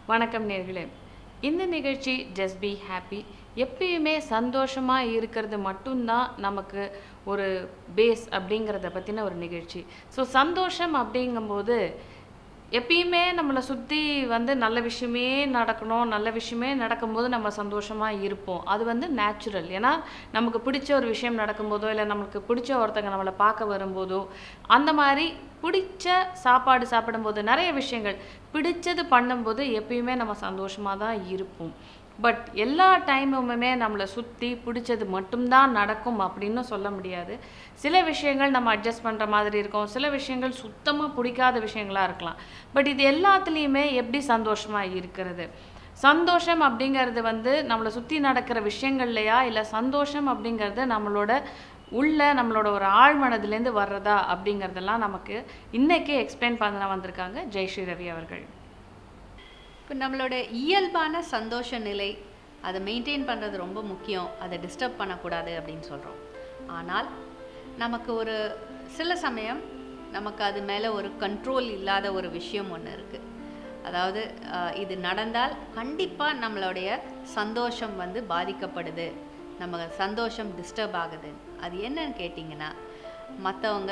வணக்கம் நேர்களே இந்த நிகழ்ச்சி ஜஸ்ட் பி ஹாப்பி எப்பயுமே சந்தோஷமாக இருக்கிறது மட்டும்தான் நமக்கு ஒரு பேஸ் அப்படிங்கிறத பற்றின ஒரு நிகழ்ச்சி ஸோ சந்தோஷம் அப்படிங்கும்போது எப்பயுமே நம்மளை சுற்றி வந்து நல்ல விஷயமே நடக்கணும் நல்ல விஷயமே நடக்கும்போது நம்ம சந்தோஷமாக இருப்போம் அது வந்து நேச்சுரல் ஏன்னா நமக்கு பிடிச்ச ஒரு விஷயம் நடக்கும்போதோ இல்லை நமக்கு பிடிச்ச ஒருத்தங்க நம்மளை பார்க்க வரும்போதோ அந்த மாதிரி பிடிச்ச சாப்பாடு சாப்பிடும்போது நிறைய விஷயங்கள் பிடிச்சது பண்ணும்போது எப்பயுமே நம்ம சந்தோஷமாக தான் இருப்போம் பட் எல்லா டைமுமே நம்மளை சுற்றி பிடிச்சது மட்டும்தான் நடக்கும் அப்படின்னு சொல்ல முடியாது சில விஷயங்கள் நம்ம அட்ஜஸ்ட் பண்ணுற மாதிரி இருக்கும் சில விஷயங்கள் சுத்தமாக பிடிக்காத விஷயங்களாக இருக்கலாம் பட் இது எல்லாத்துலேயுமே எப்படி சந்தோஷமாக இருக்கிறது சந்தோஷம் அப்படிங்கிறது வந்து நம்மளை சுற்றி நடக்கிற விஷயங்கள்லையா இல்லை சந்தோஷம் அப்படிங்கிறது நம்மளோட உள்ள நம்மளோட ஒரு ஆழ்மனதுலேருந்து வர்றதா அப்படிங்கிறதெல்லாம் நமக்கு இன்னைக்கு எக்ஸ்பிளைன் பண்ண வந்திருக்காங்க ஜெய்ஸ்ரீ ரவி அவர்கள் இப்போ நம்மளோட இயல்பான சந்தோஷ நிலை அதை மெயின்டைன் பண்ணுறது ரொம்ப முக்கியம் அதை டிஸ்டர்ப் பண்ணக்கூடாது அப்படின்னு சொல்கிறோம் ஆனால் நமக்கு ஒரு சில சமயம் நமக்கு அது மேலே ஒரு கண்ட்ரோல் இல்லாத ஒரு விஷயம் ஒன்று இருக்குது அதாவது அஹ், இது நடந்தால் கண்டிப்பாக நம்மளுடைய சந்தோஷம் வந்து பாதிக்கப்படுது நம்ம சந்தோஷம் டிஸ்டர்ப் ஆகுது அது என்னன்னு கேட்டிங்கன்னா மற்றவங்க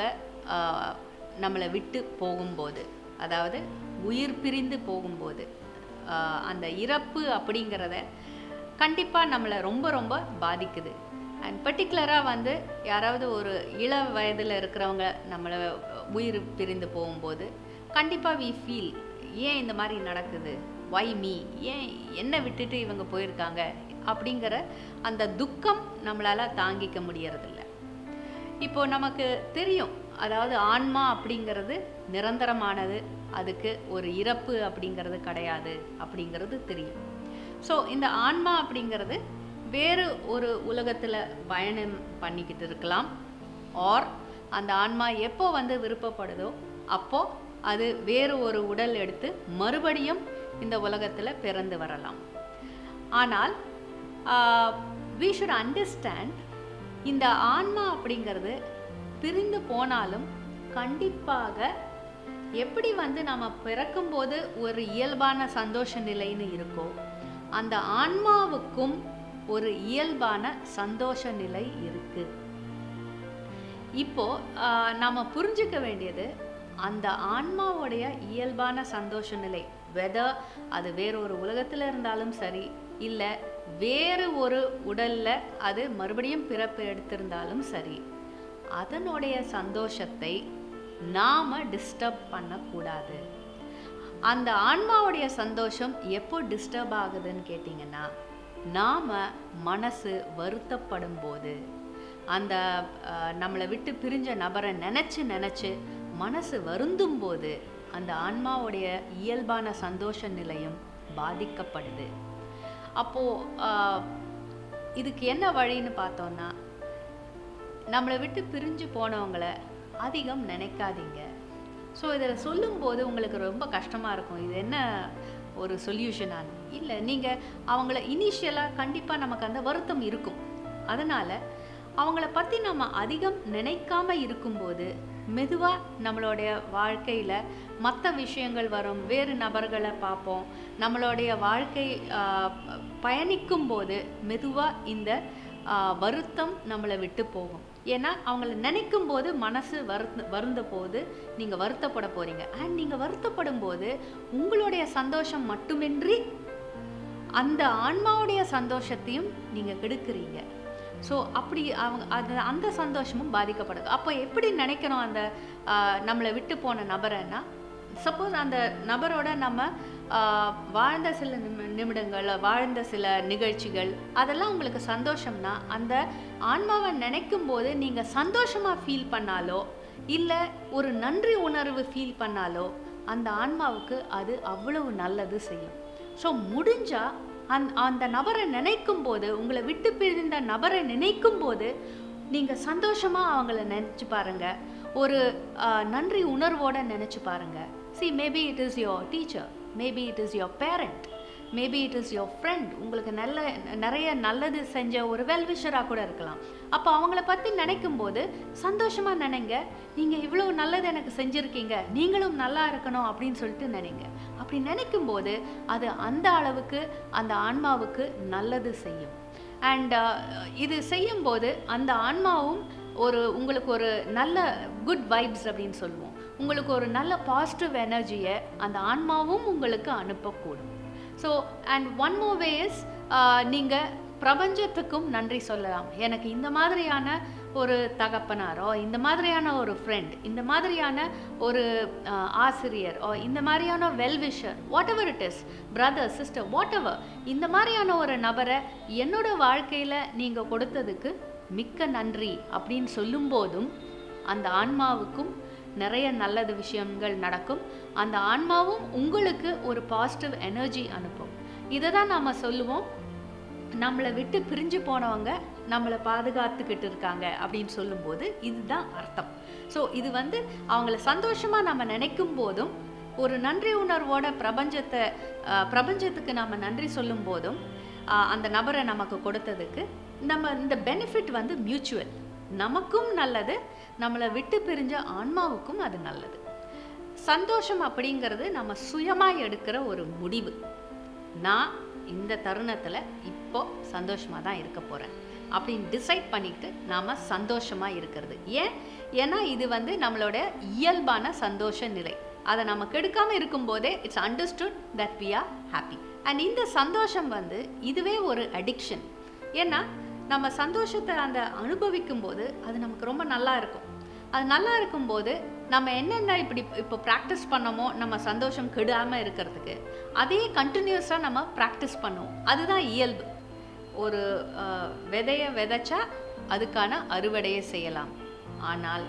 நம்மளை விட்டு போகும்போது அதாவது உயிர் பிரிந்து போகும்போது ஆஹ், அந்த இறப்பு அப்படிங்கிறத கண்டிப்பாக நம்மளை ரொம்ப ரொம்ப பாதிக்குது அண்ட் பர்டிகுலராக வந்து யாராவது ஒரு இள வயதில் இருக்கிறவங்க நம்மளை உயிர் பிரிந்து போகும்போது கண்டிப்பாக வி ஃபீல் ஏன் இந்த மாதிரி நடக்குது வை மீ ஏன் என்ன விட்டுட்டு இவங்க போயிருக்காங்க அப்படிங்கிற அந்த துக்கம் நம்மளால் தாங்கிக்க முடியறதில்ல இப்போ நமக்கு தெரியும் அதாவது ஆன்மா அப்படிங்கிறது நிரந்தரமானது அதுக்கு ஒரு இறப்பு அப்படிங்கிறது கிடையாது அப்படிங்கிறது தெரியும் ஸோ இந்த ஆன்மா அப்படிங்கிறது வேறு ஒரு உலகத்தில் பயணம் பண்ணிக்கிட்டு இருக்கலாம் ஆர் அந்த ஆன்மா எப்போ வந்து விருப்பப்படுதோ அப்போ அது வேறு ஒரு உடல் எடுத்து மறுபடியும் இந்த உலகத்தில் பிறந்து வரலாம் ஆனால் வி ஷுட் அண்டர்ஸ்டாண்ட் இந்த ஆன்மா அப்படிங்கிறது பிரிந்து போனாலும் கண்டிப்பாக எப்படி வந்து நம்ம பிறக்கும்போது ஒரு இயல்பான சந்தோஷ நிலைன்னு இருக்கோ அந்த ஆன்மாவுக்கும் ஒரு இயல்பான சந்தோஷ நிலை இருக்கு இப்போ ஆஹ், நாம புரிஞ்சுக்க வேண்டியது அந்த ஆன்மாவுடைய இயல்பான சந்தோஷ நிலை வெதர் அது வேற ஒரு உலகத்துல இருந்தாலும் சரி இல்லை வேறு ஒரு உடல்ல அது மறுபடியும் பிறப்பு எடுத்திருந்தாலும் சரி அதனுடைய சந்தோஷத்தை நாம டிஸ்டர்ப் பண்ணக்கூடாது அந்த ஆன்மாவுடைய சந்தோஷம் எப்போ டிஸ்டர்ப் ஆகுதுன்னு கேட்டிங்கன்னா நாம மனசு வருத்தப்படும் போது அந்த அஹ், நம்மளை விட்டு பிரிஞ்ச நபரை நினச்சி நினச்சி மனசு வருந்தும் போது அந்த ஆன்மாவுடைய இயல்பான சந்தோஷ நிலையும் பாதிக்கப்படுது அப்போது இதுக்கு என்ன வழின்னு பார்த்தோன்னா நம்மளை விட்டு பிரிஞ்சு போனவங்கள அதிகம் நினைக்காதீங்க ஸோ இதில் சொல்லும்போது உங்களுக்கு ரொம்ப கஷ்டமாக இருக்கும் இது என்ன ஒரு சொல்யூஷனான்னு இல்லை நீங்கள் அவங்கள இனிஷியலாக கண்டிப்பாக நமக்கு அந்த வருத்தம் இருக்கும் அதனால் அவங்கள பற்றி நம்ம அதிகம் நினைக்காம இருக்கும்போது மெதுவாக நம்மளுடைய வாழ்க்கையில் மற்ற விஷயங்கள் வரும் வேறு நபர்களை பார்ப்போம் நம்மளுடைய வாழ்க்கை ஆஹ், பயணிக்கும் போது மெதுவாக இந்த ஆஹ், வருத்தம் நம்மளை விட்டு போகும் ஏன்னா அவங்கள நினைக்கும் போது மனசு வருத்த வருந்த போது நீங்கள் வருத்தப்பட போறீங்க அண்ட் நீங்கள் வருத்தப்படும் போது உங்களுடைய சந்தோஷம் மட்டுமின்றி அந்த ஆன்மாவுடைய சந்தோஷத்தையும் நீங்கள் கெடுக்கிறீங்க ஸோ அப்படி அவங்க அது அந்த சந்தோஷமும் பாதிக்கப்படுது அப்போ எப்படி நினைக்கணும் அந்த ஆஹ், நம்மளை விட்டு போன நபரைன்னா சப்போஸ் அந்த நபரோட நம்ம ஆஹ், வாழ்ந்த சில நிமி நிமிடங்கள் வாழ்ந்த சில நிகழ்ச்சிகள் அதெல்லாம் உங்களுக்கு சந்தோஷம்னா அந்த ஆன்மாவை நினைக்கும் போது நீங்கள் சந்தோஷமாக ஃபீல் பண்ணாலோ இல்லை ஒரு நன்றி உணர்வு ஃபீல் பண்ணாலோ அந்த ஆன்மாவுக்கு அது அவ்வளவு நல்லது செய்யும் ஸோ முடிஞ்சா அந் அந்த நபரை நினைக்கும் போது உங்களை விட்டு பிரிந்த நபரை நினைக்கும் போது நீங்கள் சந்தோஷமாக அவங்கள நினச்சி பாருங்க ஒரு ஆஹ், நன்றி உணர்வோட நினச்சி பாருங்க see maybe it is your teacher maybe it is your parent maybe it is your friend உங்களுக்கு நல்ல நிறைய நல்லது செஞ்ச ஒரு வெல்விஷராக கூட இருக்கலாம் அப்போ அவங்கள பற்றி நினைக்கும் போது சந்தோஷமாக நினைங்க நீங்கள் இவ்வளோ நல்லது எனக்கு செஞ்சுருக்கீங்க நீங்களும் நல்லா இருக்கணும் அப்படின்னு சொல்லிட்டு நினைங்க அப்படி நினைக்கும் போது அது அந்த அளவுக்கு அந்த ஆன்மாவுக்கு நல்லது செய்யும் அண்ட் இது செய்யும்போது அந்த ஆன்மாவும் ஒரு உங்களுக்கு ஒரு நல்ல குட் வைப்ஸ் அப்படின்னு சொல்லுவோம் உங்களுக்கு ஒரு நல்ல பாசிட்டிவ் எனர்ஜியை அந்த ஆன்மாவும் உங்களுக்கு அனுப்பக்கூடும் so and one more way is நீங்கள் பிரபஞ்சத்துக்கும் நன்றி சொல்லலாம் எனக்கு இந்த மாதிரியான ஒரு தகப்பனாரோ இந்த மாதிரியான ஒரு ஃப்ரெண்ட் இந்த மாதிரியான ஒரு ஆஹ், ஆசிரியர் ஓ இந்த மாதிரியான well wisher whatever it is brother sister whatever இந்த மாதிரியான ஒரு நபரை என்னோட வாழ்க்கையில் நீங்கள் கொடுத்ததுக்கு மிக்க நன்றி அப்படின்னு சொல்லும்போதும் அந்த ஆன்மாவுக்கும் நிறைய நல்லது விஷயங்கள் நடக்கும் அந்த ஆன்மாவும் உங்களுக்கு ஒரு பாசிட்டிவ் எனர்ஜி அனுப்பும் இதை தான் நம்ம சொல்லுவோம் நம்மளை விட்டு பிரிஞ்சு போனவங்க நம்மளை பாதுகாத்துக்கிட்டு இருக்காங்க அப்படின்னு சொல்லும்போது இதுதான் அர்த்தம் ஸோ இது வந்து அவங்கள சந்தோஷமாக நம்ம நினைக்கும் போதும் ஒரு நன்றி உணர்வோட பிரபஞ்சத்தை அஹ், பிரபஞ்சத்துக்கு நம்ம நன்றி சொல்லும் போதும் அஹ், அந்த நபரை நமக்கு கொடுத்ததுக்கு நம்ம இந்த பெனிஃபிட் வந்து மியூச்சுவல் நமக்கும் நல்லது நம்மளை விட்டு பிரிஞ்ச ஆன்மாவுக்கும் அது நல்லது சந்தோஷம் அப்படிங்கிறது நம்ம சுயமாக எடுக்கிற ஒரு முடிவு நான் இந்த தருணத்தில் இப்போ சந்தோஷமாக தான் இருக்க போகிறேன் அப்படின்னு டிசைட் பண்ணிட்டு நாம் சந்தோஷமாக இருக்கிறது ஏன் ஏன்னா இது வந்து நம்மளோட இயல்பான சந்தோஷ நிலை அதை நம்ம கெடுக்காம இருக்கும்போதே it's understood that we are happy and இந்த சந்தோஷம் வந்து இதுவே ஒரு அடிக்ஷன் ஏன்னா நம்ம சந்தோஷத்தை அந்த அனுபவிக்கும் போது அது நமக்கு ரொம்ப நல்லா இருக்கும் அது நல்லா இருக்கும்போது நம்ம என்னென்ன இப்படி இப்போ ப்ராக்டிஸ் பண்ணமோ நம்ம சந்தோஷம் கெடாமல் இருக்கிறதுக்கு அதே கண்டினியூஸாக நம்ம ப்ராக்டிஸ் பண்ணுவோம் அதுதான் இயல்பு ஒரு அஹ், விதைய விதைச்சா அதுக்கான அறுவடையை செய்யலாம் ஆனால்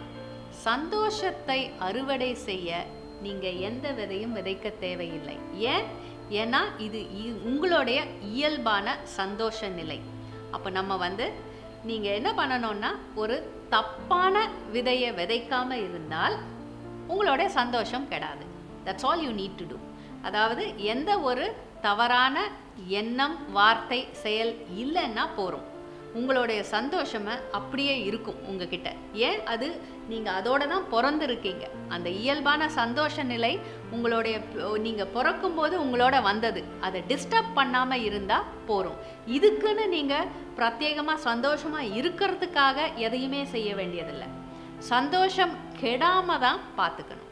சந்தோஷத்தை அறுவடை செய்ய நீங்கள் எந்த விதையும் விதைக்க தேவையில்லை ஏன் ஏன்னா இது இ- உங்களுடைய இயல்பான சந்தோஷ நிலை அப்போ நம்ம வந்து நீங்கள் என்ன பண்ணணும்னா ஒரு தப்பான விதையை விதைக்காம இருந்தால் உங்களுடைய சந்தோஷம் கெடாது that's all you need to do அதாவது எந்த ஒரு தவறான எண்ணம் வார்த்தை செயல் இல்லைன்னா போகிறோம் உங்களுடைய சந்தோஷமே அப்படியே இருக்கும் உங்ககிட்ட ஏன் அது நீங்கள் அதோட தான் பிறந்திருக்கீங்க அந்த இயல்பான சந்தோஷ நிலை உங்களுடைய நீங்கள் பிறக்கும்போது உங்களோட வந்தது அதை டிஸ்டர்ப் பண்ணாமல் இருந்தால் போகிறோம் இதுக்குன்னு நீங்கள் பிரத்யேகமாக சந்தோஷமாக இருக்கிறதுக்காக எதையுமே செய்ய வேண்டியதில்லை சந்தோஷம் கெடாம தான் பார்த்துக்கணும்